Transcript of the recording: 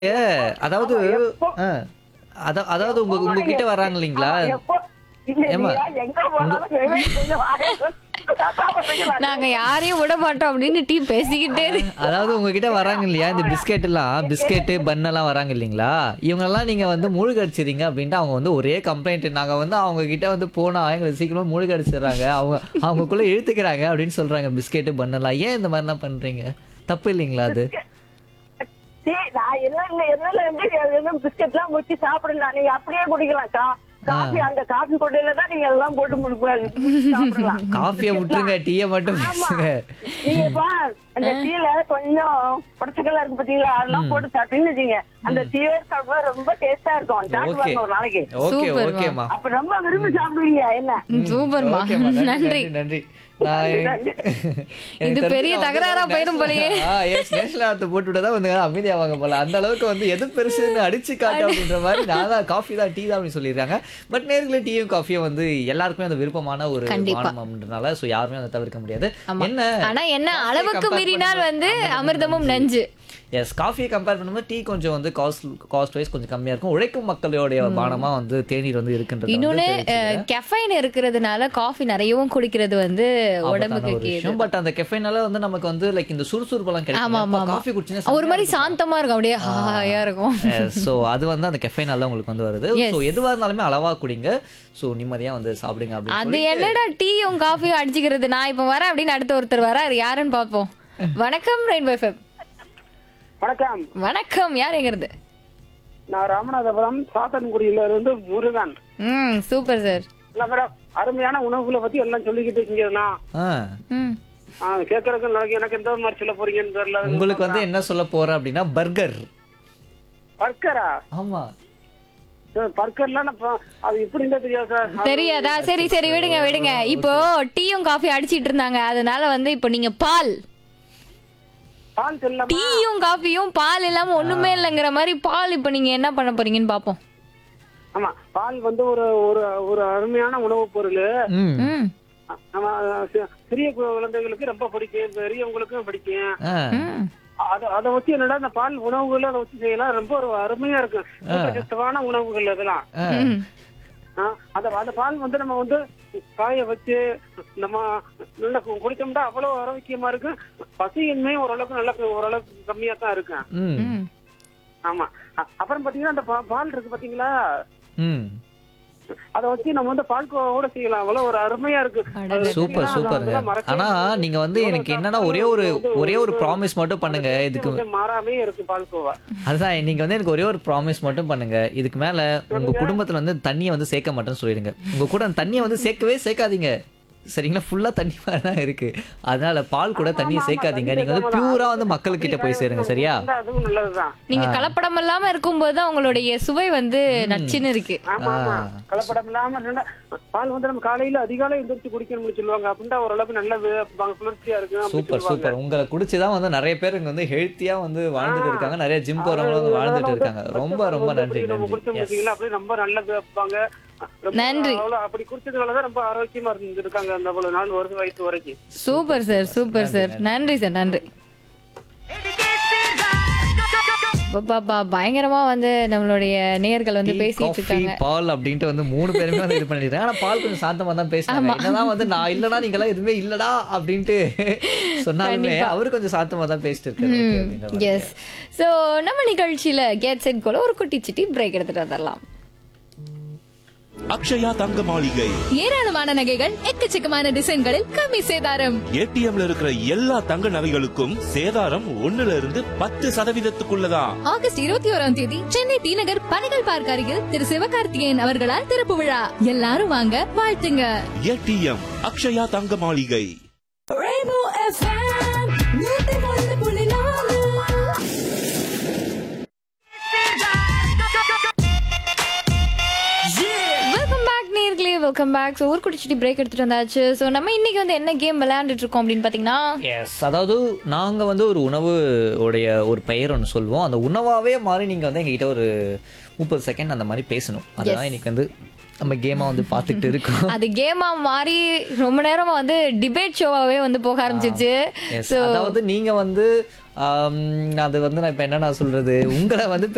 ஏ, அதாவது எப்போ- ஆ, அதா- அதாவது உங்க உங்ககிட்ட வராங்க இல்லைங்களா ஆமா, எப்போ- இல்ல, ஏம்மா? இல்லையா, எங்க போனாலும் வெவ்வேறு கொஞ்சம் வாயை சாப்பிடுறீங்களா? நாங்க யாரையும் விட மாட்டோம் அப்படின்னு டீ பேசிக்கிட்டே இரு- அதாவது உங்ககிட்ட வராங்க இல்லையா இந்த பிஸ்கெட் எல்லாம் பிஸ்கெட்டு பன் எல்லாம் வராங்க இல்லைங்களா இவங்கெல்லாம் நீங்க வந்து மூழ்கடிச்சிரீங்க அப்படின்ட்டு அவங்க வந்து ஒரே கம்ப்ளைண்ட் நாங்க வந்து அவங்க கிட்ட வந்து போனா எங்களுக்கு சீக்கிரமா மூழ்கடிச்சிடுறாங்க அவங்க அவங்களுக்குள்ள இழுத்துக்கிறாங்க அப்படின்னு சொல்றாங்க பிஸ்கெட்டு பன் எல்லாம் ஏன் இந்த மாதிரிலாம் பண்றீங்க தப்பு இல்லைங்களா அது சீ, நான் என்ன இல்ல, என்னல இருந்து என்ன பிஸ்கெட்லாம் முத்தி சாப்பிடலாம் நீங்க அப்படியே குடிக்கலாம் கா- காஃபி அந்த காஃபி கொட்டையில தான் நீங்க எல்லாம் போட்டு முடிக்கூடாது சாப்பிடலாம் காஃபியை விட்டுருங்க டீயை மட்டும் பேசுங்க நீங்க பா அந்த டீல கொஞ்சம் படச்சுக்கெல்லாம் இருக்கு பாத்தீங்களா அதெல்லாம் போட்டு சாப்பிட்டீங்கன்னு வச்சுங்க அந்த டீயே சாப்பிட ரொம்ப டேஸ்டா இருக்கும் சாப்பிட்டு ஓகே பாருங்க ஒரு நாளைக்கு ஓகே சூப்பர்மா. ஓகேமா அப்ப ரொம்ப விரும்பி சாப்பிடுவீங்க என்ன ம், சூப்பர்மா ஓகேம்மா, நன்றி நன்றி நான் நன்றி. இது பெரிய தகராறா போயிடும் போலயே. நேஷனல் ஆர்ட் போட்டு விட்டா தான் வந்து அமைதியாவாங்க போல அந்த அளவுக்கு வந்து எது பெருசுன்னு அடிச்சு காட்டு அப்படின்ற மாதிரி நான் தான் காஃபி தான் டீ தான் அப்படின்னு சொல்லியிருக்காங்க பட் நேர்களே டீயும் காஃபியும் வந்து எல்லாருக்குமே அந்த விருப்பமான ஒரு கண்டிப்பா. பானம் அப்படின்றனால ஸோ யாருமே அதை தவிர்க்க முடியாது ஆமா. என்ன ஆனா என்ன coffee அளவுக்கு compare மீறினால் வந்து பண்ணும்போது அமிர்தமும் நஞ்சு எஸ் காஃபியை கம்பேர் பண்ணும்போது டீ கொஞ்சம் வந்து காஸ்ட் காஸ்ட் வைஸ் கொஞ்சம் கம்மியா இருக்கும் உழைக்கும் மக்களுடைய பானமா வந்து தேநீர் வந்து இருக்குன்றது இன்னொன்னு வந்து கெஃபைன் இருக்கிறதுனால காஃபி நிறையவும் குடிக்கிறது வந்து உடம்புக்கு கேடு விஷயம் பட் அந்த கெஃபைனால வந்து நமக்கு வந்து லைக் இந்த சுறுசுறுப்பெல்லாம் ஆமா ஆமா கிடைக்கும் ஆமா காஃபி குடிச்சினா ஒரு மாதிரி சாந்தமா இருக்கும் அப்படியே ஹாயா இருக்கும் ஸோ அது வந்து அந்த கெஃபைனால உங்களுக்கு வந்து வருது Yes. ஸோ எதுவாக இருந்தாலுமே அளவா குடிங்க ஸோ நிம்மதியா வந்து சாப்பிடுங்க அப்படின்னு அது சொல்லி என்னடா டீயும் காஃபியும் அடிச்சுக்கிறது நான் இப்ப வரேன் அப்படின்னு அடுத்த ஒருத்தர் வர அது யாருன்னு பாப்போம் வணக்கம் ரெயின்போ எஃப்எம் வணக்கம் வணக்கம் யார் எங்கிறது நான் ராமநாதபுரம் சாத்தன்குடியில இருந்து முருகன் ம் சூப்பர் சார் இல்ல மேடம் அருமையான உணவுகளை பத்தி எல்லாம் சொல்லிக்கிட்டு இருக்கீங்கன்னா ஆ ம் கேட்கறதுக்கு நாளைக்கு எனக்கு எந்த மாதிரி சொல்ல போறீங்கன்னு தெரியல உங்களுக்கு வந்து என்ன சொல்ல போறேன் அப்படின்னா பர்கர் பர்கரா ஆமா பர்கர்லாம் நான் ப- அது எப்படின்னு தெரியாது சார் அது- தெரியாதா சரி சரி விடுங்க விடுங்க இப்போ டீயும் காஃபி அடிச்சிட்டு இருந்தாங்க அதனால வந்து இப்போ நீங்க பால் பால் செல்லாம டீயும் காஃபியும் பால் இல்லாம ஒண்ணுமே இல்லைங்கிற மாதிரி பால் இப்போ நீங்க என்ன பண்ண போறீங்கன்னு பாப்போம் ஆமா பால் வந்து ஒரு ஒரு ஒரு அருமையான உணவுப் பொருள் ம் ம் நம்ம சி- சிறிய கு- குழந்தைகளுக்கு ரொம்ப பிடிக்கும் பெரியவங்களுக்கும் பிடிக்கும் ஆ ம் அத அதை வச்சு என்னடா இந்த பால் உணவுகள் அதை வச்சு செய்யலாம் ரொம்ப ஒரு அருமையா இருக்கும் ஊட்டச்சத்தான உணவுகள் அதெல்லாம் ஆ ம் ஆ, அந்த அந்த பால் வந்து நம்ம வந்து காய வச்சு நம்ம நல்லா கு- குடிச்சோம்னா அவ்வளவு ஆரோக்கியமா இருக்கு பசியின்மை ஓரளவுக்கு நல்லா ஓரளவுக்கு கம்மியா தான் இருக்கும் ம் ம் ஆமா அ- அப்புறம் பாத்தீங்கன்னா அந்த பா- பால் இருக்கு பாத்தீங்களா ம் அதை வச்சு நம்ம வந்து பால் கோவோட செய்யலாம் அவ்வளவு ஒரு அருமையா இருக்கு அடடே. அது சூப்பர் எப்படின்னா, சூப்பருங்க அதெல்லாம் மறக்கவே ஆனா முடியாது. நீங்க வந்து எனக்கு என்னன்னா ஒரே ஒரு ஒரே ஒரு ப்ராமிஸ் மட்டும் பண்ணுங்க இதுக்கு வந்து மாறாமே இருக்கு பால்கோவா அதுதான் நீங்க வந்து எனக்கு ஒரே ஒரு ப்ராமிஸ் மட்டும் பண்ணுங்க இதுக்கு மேல உங்க குடும்பத்துல வந்து தண்ணியை வந்து சேர்க்க மாட்டேன்னு சொல்லிடுங்க உங்க கூட அந்த தண்ணியை வந்து சேர்க்கவே சேர்க்காதீங்க சரிங்களா ஃபுல்லா தண்ணி மாதிரி தான் இருக்கு அதனால பால் கூட தண்ணியை சேர்க்காதீங்க நீங்க வந்து பியூரா வந்து மக்கள்கிட்ட போய் சேருங்க சரியா அதுவும் நல்லதுதான் நீங்க கலப்படம் இல்லாம இருக்கும்போது தான் உங்களுடைய சுவை வந்து நச்சுன்னு இருக்கு ஆமா ஆமா கலப்படம் இல்லாம நல்லா பால் வந்து நம்ம காலையில அதிகாலை எந்திரிச்சு குடிக்கணும்னு சொல்லுவாங்க அப்படின்னா ஓரளவுக்கு நல்லது அப்படிம்பாங்க, குளிர்ச்சியா இருக்கும் அப்படி சூப்பர் சொல்லுவாங்க சூப்பர் உங்களை குடிச்சுதான் வந்து நிறைய பேர் இங்க வந்து ஹெல்த்தியா வந்து வாழ்ந்துட்டு இருக்காங்க நிறைய ஜிம் போறவங்களும் வந்து வாழ்ந்துட்டு இருக்காங்க ரொம்ப ரொம்ப நன்றி நம்ம நன்றி குடிச்சோம் Yes. பாத்தீங்களா அப்படியே ரொம்ப நல்லது அப்படிம்பாங்க ரொம்ப நன்றி. அவ்வளவு அப்படி குடிச்சதுனாலதான் ரொம்ப ஆரோக்கியமா இருந்திருக்காங்க அந்த அவ்வளவு நாள் ஒரு வயசு வரைக்கும் சூப்பர் சார் சூப்பர் சார் நன்றி சார் நன்றி பாப்பா பயங்கரமா வந்து நம்மளுடைய நேயர்கள் வந்து Tea, பேசிட்டு coffee, இருக்காங்க பால் அப்படின்ட்டு வந்து மூணு பேருமே வந்து இது பண்ணிருக்காங்க ஆனா பால் கொஞ்சம் சாந்தமா தான் பேசினாங்க என்னதான் வந்து நான் இல்லடா நீங்க எல்லாம் எதுவுமே இல்லடா அப்படின்ட்டு சொன்னாலுமே அவரு கொஞ்சம் சாந்தமா தான் பேசிட்டு இருக்காரு Okay, அப்படின்ற மாதிரி. எஸ் ஸோ நம்ம நிகழ்ச்சியில கேட் செட் கூட ஒரு குட்டி சிட்டி பிரேக் எடுத்துட்டு வந்துடலாம் அக்ஷயா தங்க மாளிகை ஏராளமான நகைகள் எக்கச்சக்கமான டிசைன்களில் கம்மி சேதாரம் ஏடிஎம்ல இருக்கிற எல்லா தங்க நகைகளுக்கும் சேதாரம் ஒண்ணுல இருந்து பத்து சதவீதத்துக்குள்ளதான் ஆகஸ்ட் இருபத்தி ஓராம் தேதி சென்னை டி நகர் பனைகள் பார்க் அருகில் திரு சிவகார்த்திகேயன் அவர்களால் திறப்பு விழா எல்லாரும் வாங்க வாழ்த்துங்க ATM Akshaya Thanga Maaligai welcome back நேர்களே வெல்கம் பேக் ஸோ ஒரு குடிச்சிட்டு பிரேக் எடுத்துட்டு வந்தாச்சு ஸோ நம்ம இன்னைக்கு வந்து என்ன கேம் விளையாண்டுட்டு இருக்கோம் அப்படின்னு பார்த்தீங்கன்னா எஸ் அதாவது நாங்க வந்து ஒரு உணவு உடைய ஒரு பெயர் ஒன்று சொல்லுவோம் அந்த உணவாவே மாறி நீங்க வந்து எங்ககிட்ட ஒரு முப்பது செகண்ட் அந்த மாதிரி பேசணும் அதுதான் இன்னைக்கு வந்து நம்ம கேமா வந்து பார்த்துக்கிட்டு இருக்கோம் அது கேமா மாறி ரொம்ப நேரமா வந்து டிபேட் ஷோவாவே வந்து போக ஆரம்பிச்சிச்சு Yes, அதாவது நீங்க வந்து ஆம், அது வந்து நான் இப்ப என்ன நான் சொல்றது உங்களை வந்து